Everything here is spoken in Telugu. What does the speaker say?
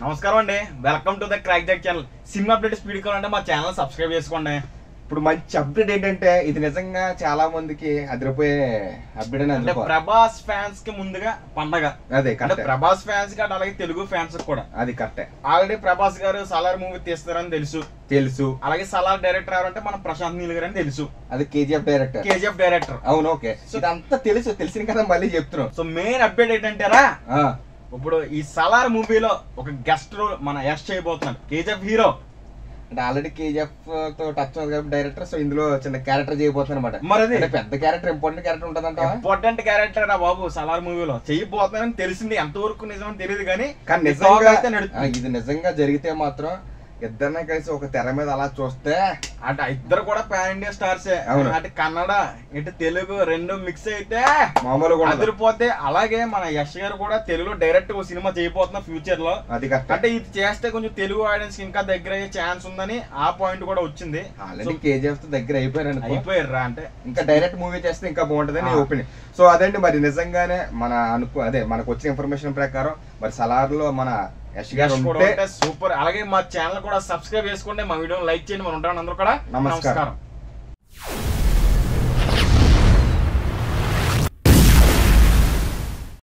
నమస్కారం అండి welcome to the crack jack channel cinema update speed కావాలంటే మా ఛానల్ సబ్స్క్రైబ్ చేసుకోండి ఇప్పుడు మంచి అప్డేట్ ఏంటంటే ఇది నిజంగా చాలా మందికి అదిరిపోయే అప్డేట్ అని అంటే అనుకోవాలి ప్రభాస్ ఫ్యాన్స్ కి ముందుగా పండగ అదే అంటే కరెక్ట్ ప్రభాస్ ఫ్యాన్స్ కి అటు అలాగే తెలుగు ఫ్యాన్స్ కి కూడా అది కరెక్టే ఆల్రెడీ ప్రభాస్ గారు సలార్ మూవీ తీస్తారని తెలుసు తెలుసు అలాగే సలార్ డైరెక్టర్ ఎవరంటే మన ప్రశాంత్ నీల్ గారు అని తెలుసు అది కేజీఎఫ్ డైరెక్టర్ కేజీఎఫ్ డైరెక్టర్ అవును ఓకే ఇదంతా తెలుసు తెలిసిన కదా మళ్ళీ చెప్తున్నాం సో మెయిన్ అప్డేట్ ఏంటంటారా ఆ, ఇప్పుడు ఈ సలార్ మూవీలో ఒక గెస్ట్ రోల్ మన యష్ చేయబోతున్నాడు కేజీఎఫ్ హీరో అంటే ఆల్రెడీ కేజీఎఫ్ తో టచ్ ఉంది కాబట్టి డైరెక్టర్ సో ఇందులో చిన్న క్యారెక్టర్ చేయబోతున్నారు అనమాట మరి అది అంటే పెద్ద క్యారెక్టర్ ఇంపార్టెంట్ క్యారెక్టర్ ఉంటదంటావా ఇంపార్టెంట్ క్యారెక్టర్ రా బాబు సలార్ మూవీలో చెయ్యిపోతున్నారని తెలిసింది ఎంతవరకు నిజమని తెలియదు కానీ కానీ ఈ నిజంగా talk అయితే నడుస్తుంది. ఆ, ఇది నిజంగా జరిగితే మాత్రం ఇద్దరిని కలిసి ఒక తెర మీద అలా చూస్తే అటు ఇద్దరు కూడా పాన్ ఇండియా స్టార్స్ అవును. అటు కన్నడ ఇటు తెలుగు రెండు మిక్స్ అయితే మామూలుగా ఉండదు. అదిరిపోతే అలాగే మన యష్ గారు కూడా తెలుగులో డైరెక్ట్ ఒక సినిమా చేయబోతున్న ఫ్యూచర్ లో అది కరెక్ట్ అంటే ఇది చేస్తే కొంచెం తెలుగు ఆడియన్స్ కి ఇంకా దగ్గర అయ్యే ఛాన్స్ ఉందని ఆ పాయింట్ కూడా వచ్చింది ఆల్రెడీ కేజీఎఫ్ తో దగ్గర అయిపోయారు అనుకో అయిపోయారు రా అంటే ఇంకా డైరెక్ట్ మూవీ చేస్తే ఇంకా బాగుంటది నీ ఆ. ఒపీనియన్ సో అదండి మరి నిజంగానే మన అనుకో అదే మనకు వచ్చిన ఇన్ఫర్మేషన్ ప్రకారం మరి సలార్ లో మన యష్ గారు యష్ కూడా ఉంటే ఉంటే సూపర్ అలాగే మా ఛానల్ కూడా సబ్స్క్రైబ్ చేసుకోండి మా వీడియోని లైక్ చేయండి మనం ఉంటాం అందరూ కూడా నమస్కారం. నమస్కారం